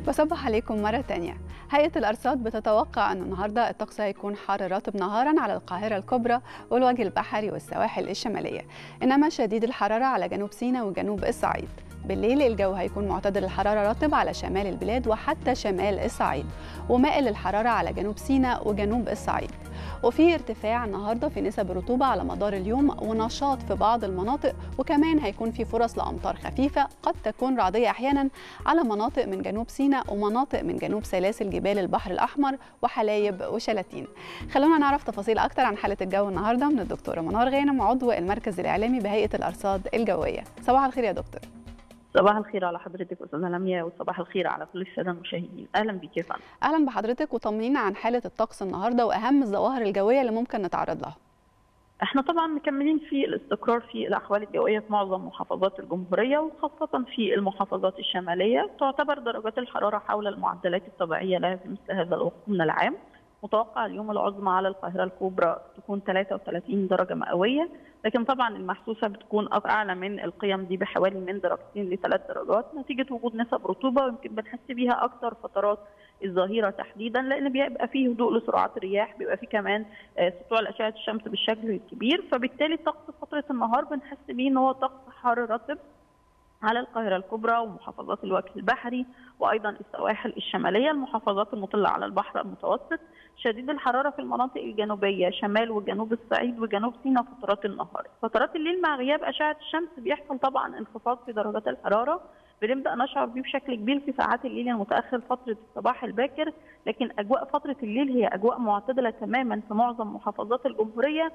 بصبح عليكم مرة تانية هيئة الأرصاد بتتوقع أن النهاردة الطقس هيكون حار رطب نهارا على القاهرة الكبرى والوجه البحري والسواحل الشمالية إنما شديد الحرارة على جنوب سيناء وجنوب الصعيد بالليل الجو هيكون معتدل الحرارة رطب على شمال البلاد وحتى شمال الصعيد ومائل الحرارة على جنوب سيناء وجنوب الصعيد وفي ارتفاع النهارده في نسب الرطوبه على مدار اليوم ونشاط في بعض المناطق وكمان هيكون في فرص لامطار خفيفه قد تكون رعديه احيانا على مناطق من جنوب سيناء ومناطق من جنوب سلاسل جبال البحر الاحمر وحلايب وشلاتين. خلونا نعرف تفاصيل اكتر عن حاله الجو النهارده من الدكتوره منار غانم عضو المركز الاعلامي بهيئه الارصاد الجويه. صباح الخير يا دكتور. صباح الخير على حضرتك استاذه لميا وصباح الخير على كل الساده المشاهدين اهلا بيك يا فندم اهلا بحضرتك وطمنينا عن حاله الطقس النهارده واهم الظواهر الجويه اللي ممكن نتعرض لها احنا طبعا مكملين في الاستقرار في الاحوال الجويه في معظم محافظات الجمهوريه وخاصه في المحافظات الشماليه تعتبر درجات الحراره حول المعدلات الطبيعيه لها في مثل هذا الوقت من العام متوقع اليوم العظمى على القاهره الكبرى تكون 33 درجه مئويه لكن طبعا المحسوسه بتكون اعلى من القيم دي بحوالي من درجتين لثلاث درجات نتيجه وجود نسب رطوبه ويمكن بنحس بيها اكثر فترات الظهيره تحديدا لان بيبقى فيه هدوء لسرعات الرياح بيبقى فيه كمان سطوع لاشعه الشمس بالشكل الكبير فبالتالي طقس فتره النهار بنحس بيه ان هو طقس حار رطب على القاهرة الكبرى ومحافظات الوجه البحري وأيضا السواحل الشمالية المحافظات المطلة على البحر المتوسط شديد الحرارة في المناطق الجنوبية شمال وجنوب الصعيد وجنوب سيناء فترات النهار فترات الليل مع غياب أشعة الشمس بيحصل طبعا انخفاض في درجات الحرارة بنبدا نشعر بيه بشكل كبير في ساعات الليل المتاخر فتره الصباح الباكر لكن اجواء فتره الليل هي اجواء معتدله تماما في معظم محافظات الجمهوريه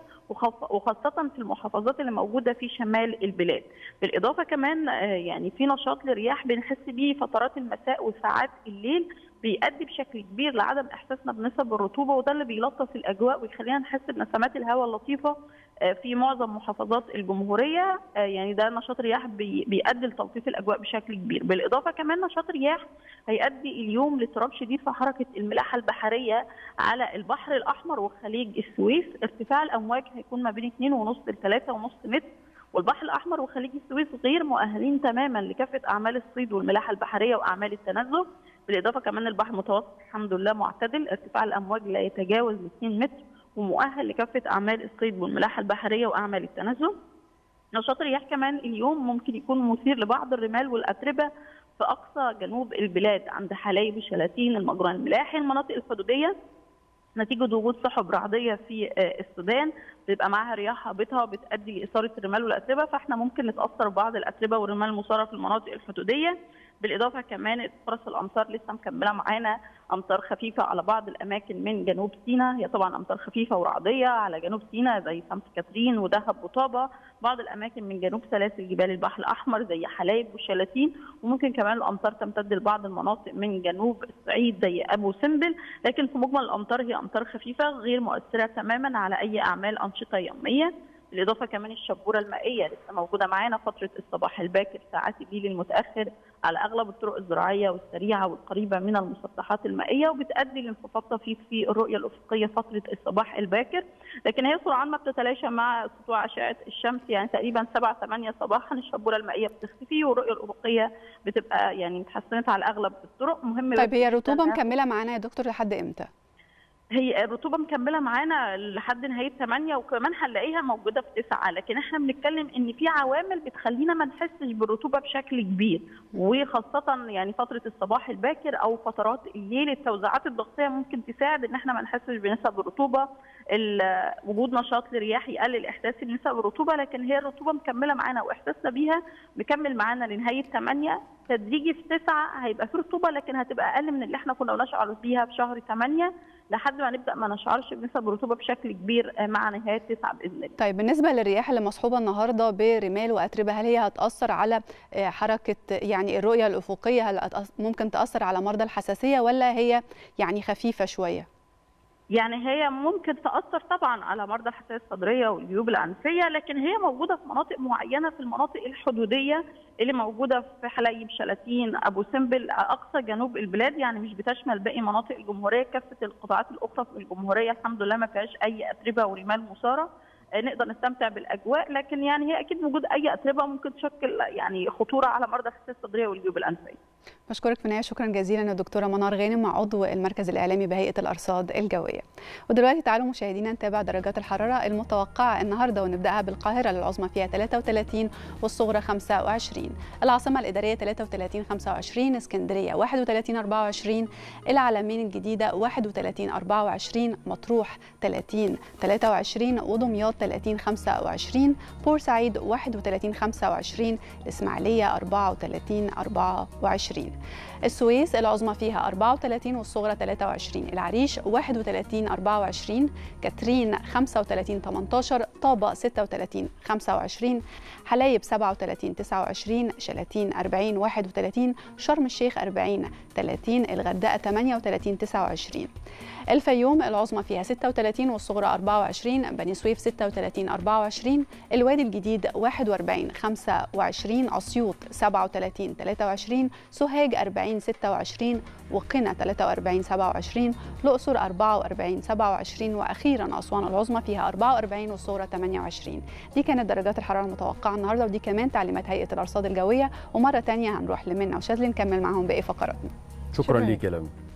وخاصه في المحافظات اللي موجوده في شمال البلاد بالاضافه كمان يعني في نشاط للرياح بنحس بيه فترات المساء وساعات الليل بيؤدي بشكل كبير لعدم احساسنا بنسب الرطوبه وده اللي بيلطف الاجواء ويخلينا نحس بنسمات الهواء اللطيفه في معظم محافظات الجمهوريه يعني ده نشاط رياح بيؤدي لتلطيف الاجواء بشكل كبير بالاضافه كمان نشاط رياح هيؤدي اليوم لاضطراب شديد في حركه الملاحه البحريه على البحر الاحمر وخليج السويس ارتفاع الامواج هيكون ما بين 2.5 ل 3.5 متر والبحر الاحمر وخليج السويس غير مؤهلين تماما لكافه اعمال الصيد والملاحه البحريه واعمال التنزه بالاضافه كمان البحر المتوسط الحمد لله معتدل ارتفاع الامواج لا يتجاوز 2 متر ومؤهل لكافه اعمال الصيد والملاحه البحريه واعمال التنزه نشاط الرياح كمان اليوم ممكن يكون مثير لبعض الرمال والاتربه في اقصى جنوب البلاد عند حلايب وشلاتين المجرى الملاحي المناطق الحدوديه نتيجه وجود سحب رعديه في السودان بيبقى معاها رياح هابطه بتؤدي لاثاره الرمال والاتربه فاحنا ممكن نتاثر ببعض الاتربه والرمال المثاره في المناطق الحدوديه بالاضافه كمان فرص الامطار لسه مكمله معانا امطار خفيفه على بعض الاماكن من جنوب سيناء هي طبعا امطار خفيفه ورعديه على جنوب سيناء زي سانت كاترين ودهب وطابه بعض الاماكن من جنوب سلاسل جبال البحر الاحمر زي حلايب وشلاتين وممكن كمان الامطار تمتد لبعض المناطق من جنوب الصعيد زي ابو سمبل لكن في مجمل الامطار هي امطار خفيفه غير مؤثره تماما على اي اعمال انشطه يوميه بالاضافه كمان الشبوره المائيه لسه موجوده معانا فتره الصباح الباكر ساعات الليل المتاخر على اغلب الطرق الزراعيه والسريعه والقريبه من المسطحات المائيه وبتؤدي لانخفاض طفيف في الرؤيه الافقيه فتره الصباح الباكر لكن هي سرعان ما بتتلاشى مع سطوع اشعه الشمس يعني تقريبا 7 8 صباحا الشبوره المائيه بتختفي والرؤيه الافقيه بتبقى يعني اتحسنت على اغلب الطرق مهم طيب هي الرطوبه مكمله معانا يا دكتور لحد امتى؟ هي الرطوبه مكمله معانا لحد نهايه 8 وكمان هنلاقيها موجوده في 9 لكن احنا بنتكلم ان في عوامل بتخلينا ما نحسش بالرطوبه بشكل كبير وخاصه يعني فتره الصباح الباكر او فترات الليل التوزيعات الضغطيه ممكن تساعد ان احنا ما نحسش بنسب الرطوبه وجود نشاط لرياح يقلل احساس بنسب الرطوبه لكن هي الرطوبه مكمله معانا واحساسنا بيها مكمل معانا لنهايه 8 تدريجي في 9 هيبقى في رطوبه لكن هتبقى اقل من اللي احنا كنا بنشعر بيها في شهر 8 لحد ما نبدا ما نشعرش بنسب الرطوبه بشكل كبير مع نهايه 9 باذن الله. طيب بالنسبه للرياح اللي مصحوبه النهارده برمال واتربه هل هي هتاثر على حركه يعني الرؤيه الافقيه هل ممكن تاثر على مرضى الحساسيه ولا هي يعني خفيفه شويه؟ يعني هي ممكن تاثر طبعا على مرضى الحساسيه الصدريه والجيوب الانفيه لكن هي موجوده في مناطق معينه في المناطق الحدوديه اللي موجوده في حلايب شلاتين ابو سمبل اقصى جنوب البلاد يعني مش بتشمل باقي مناطق الجمهوريه كافه القطاعات الاخرى في الجمهوريه الحمد لله ما فيهاش اي اتربه ورمال مثاره نقدر نستمتع بالاجواء لكن يعني هي اكيد وجود اي اتربه ممكن تشكل يعني خطوره على مرضى السلسله الصدريه والجيوب الانفيه. بشكرك في النهايه شكرا جزيلا الدكتوره منار غانم عضو المركز الاعلامي بهيئه الارصاد الجويه. ودلوقتي تعالوا مشاهدينا نتابع درجات الحراره المتوقعه النهارده ونبداها بالقاهره العظمى فيها 33 والصغرى 25 العاصمه الاداريه 33 25 اسكندريه 31 24 العلمين الجديده 31 24 مطروح 30 23 ودمياط 30 25 بورسعيد 31 25 الاسماعيليه 34 24 السويس العظمى فيها 34 والصغرى 23 العريش 31 24 كاترين 35 18 طابة 36 25 حلايب 37 29 شلاتين 40 31 شرم الشيخ 40 30 الغردقة 38 29 الفيوم العظمى فيها 36 والصغرى 24 بني سويف 36 24 الوادي الجديد 41 25 اسيوط 37 23 سوهاج 40 26 وقنا 43 27 الاقصر 44 27 واخيرا اسوان العظمى فيها 44 والصغرى 28 دي كانت درجات الحراره المتوقعه النهارده ودي كمان تعليمات هيئه الارصاد الجويه ومره ثانيه هنروح لمنى وشاذلي نكمل معاهم باقي فقراتنا شكرا, شكرا ليك يا لمي